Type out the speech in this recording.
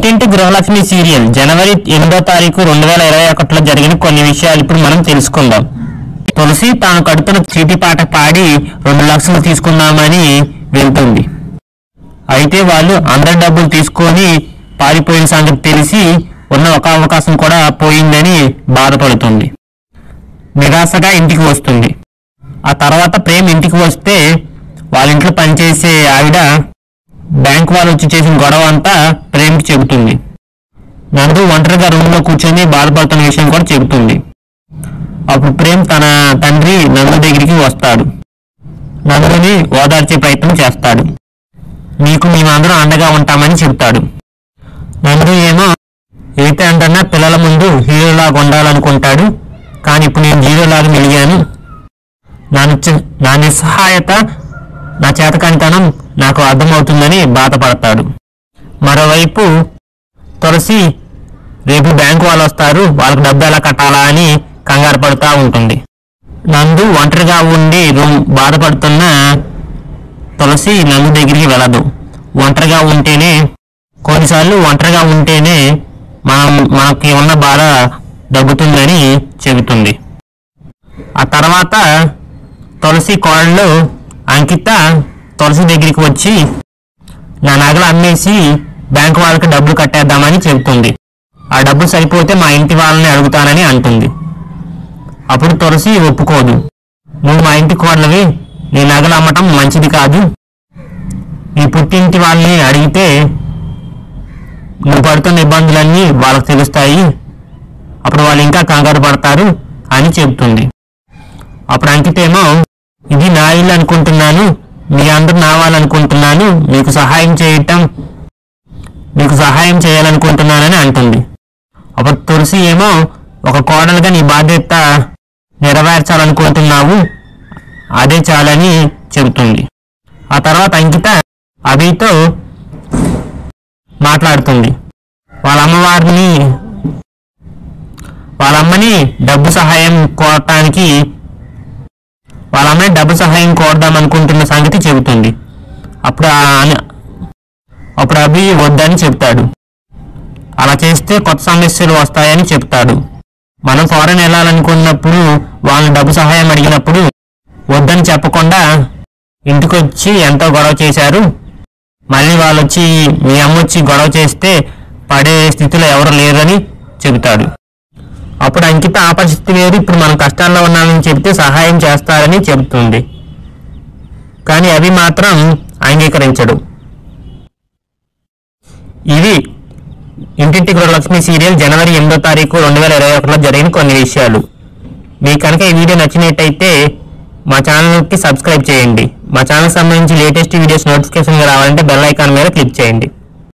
ఇంటింటి గృహలక్ష్మి సీరియల్ జనవరి ఎనిమిదో తారీఖు రెండు వేల ఇరవై ఒకటిలో జరిగిన కొన్ని విషయాలు ఇప్పుడు మనం తెలుసుకుందాం తులసి తాను కడుతున్న చీటి పాట పాడి రెండు లక్షలు తీసుకుందామని వెళ్తుంది అయితే వాళ్ళు అందరి డబ్బులు తీసుకొని పారిపోయిన సంగతి తెలిసి ఉన్న ఒక అవకాశం కూడా పోయిందని బాధపడుతుంది నిరాశగా ఇంటికి వస్తుంది ఆ తర్వాత ప్రేమ్ ఇంటికి వస్తే వాళ్ళ ఇంట్లో పనిచేసే ఆవిడ బ్యాంక్ వాళ్ళు వచ్చి చేసిన గొడవ అంతా ప్రేమ్కి చెబుతుంది నందు ఒంటరిగా రూమ్ లో కూర్చొని బాధపడుతున్న విషయం కూడా చెబుతుంది అప్పుడు ప్రేమ్ తన తండ్రి నందు దగ్గరికి వస్తాడు నందుని ఓదార్చే ప్రయత్నం చేస్తాడు నీకు మేమందరం అండగా ఉంటామని చెప్తాడు నందు ఏమో అయితే అంటన్నా పిల్లల ముందు హీరోలాగా ఉండాలనుకుంటాడు కానీ ఇప్పుడు నేను హీరోలాగా మెలిగాను నా నిత్య- నా నిస్సహాయత నా చేతకంతనం నాకు అర్థమవుతుందని బాధపడతాడు మరోవైపు తులసి రేపు బ్యాంకు వాళ్ళు వస్తారు వాళ్ళకి డబ్బు ఎలా కట్టాలా అని కంగారు పడుతూ ఉంటుంది నందు ఒంటరిగా ఉండి రూమ్ బాధపడుతున్న తులసి నందు దగ్గరికి వెళ్ళదు ఒంటరిగా ఉంటేనే కొన్నిసార్లు ఒంటరిగా ఉంటేనే మనం మనకి ఉన్న బాధ దగ్గుతుందని చెబుతుంది ఆ తర్వాత తులసి కోడళ్ళు అంకిత తులసి దగ్గరికి వచ్చి నా నగలు అమ్మేసి బ్యాంకు వాళ్ళకి డబ్బులు కట్టేద్దామని చెబుతుంది ఆ డబ్బులు సరిపోతే మా ఇంటి వాళ్ళని అడుగుతానని అంటుంది అప్పుడు తులసి ఒప్పుకోదు నువ్వు మా ఇంటి కోడలవి నీ నగలు అమ్మటం మంచిది కాదు నీ పుట్టింటి వాళ్ళని అడిగితే నువ్వు పడుతున్న ఇబ్బందులన్నీ వాళ్ళకి తెలుస్తాయి అప్పుడు వాళ్ళు ఇంకా కంగారు పడతారు అని చెబుతుంది అప్పుడు అంకితేమో ఇది నా ఇల్లు అనుకుంటున్నాను మీ అందరు నావాలనుకుంటున్నాను మీకు సహాయం చేయటం మీకు సహాయం చేయాలనుకుంటున్నానని అంటుంది అప్పుడు తులసి ఏమో ఒక కోడలుగా నీ బాధ్యత నెరవేర్చాలనుకుంటున్నావు అదే చాలని చెబుతుంది ఆ తర్వాత అంకిత అభితో మాట్లాడుతుంది వాళ్ళ అమ్మవారిని వాళ్ళ అమ్మని డబ్బు సహాయం కోరటానికి వాళ్ళ అమ్మాయి డబ్బు సహాయం కోరదాం అనుకుంటున్న సంగతి చెబుతుంది అప్పుడు ఆ- అని- అప్పుడు అభి వద్దని చెప్తాడు అలా చేస్తే కొత్త సమస్యలు వస్తాయని చెప్తాడు మనం ఫారెన్ వెళ్ళాలనుకున్నప్పుడు వాళ్ళని డబ్బు సహాయం అడిగినప్పుడు వద్దని చెప్పకుండా ఇంటికి వచ్చి ఎంతో గొడవ చేశారు మళ్ళీ వాళ్ళు వచ్చి మీ అమ్మ వచ్చి గొడవ చేస్తే పడే స్థితిలో ఎవరు లేరని చెబుతాడు అప్పుడు అంకిత ఆ పరిస్థితి వేరు ఇప్పుడు మనం కష్టాల్లో ఉన్నామని చెబితే సహాయం చేస్తారని చెబుతుంది కానీ అవి మాత్రం అంగీకరించడు ఇవి ఇంటింటి గృహలక్ష్మి సీరియల్ జనవరి ఎనిమిదో తారీఖు రెండు వేల ఇరవై ఒకటిలో జరిగిన కొన్ని విషయాలు మీకు కనుక ఈ వీడియో నచ్చినట్టయితే మా ఛానల్కి సబ్స్క్రైబ్ చేయండి మా ఛానల్ సంబంధించి లేటెస్ట్ వీడియోస్ నోటిఫికేషన్ రావాలంటే బెల్ ఐకాన్ మీద క్లిక్ చేయండి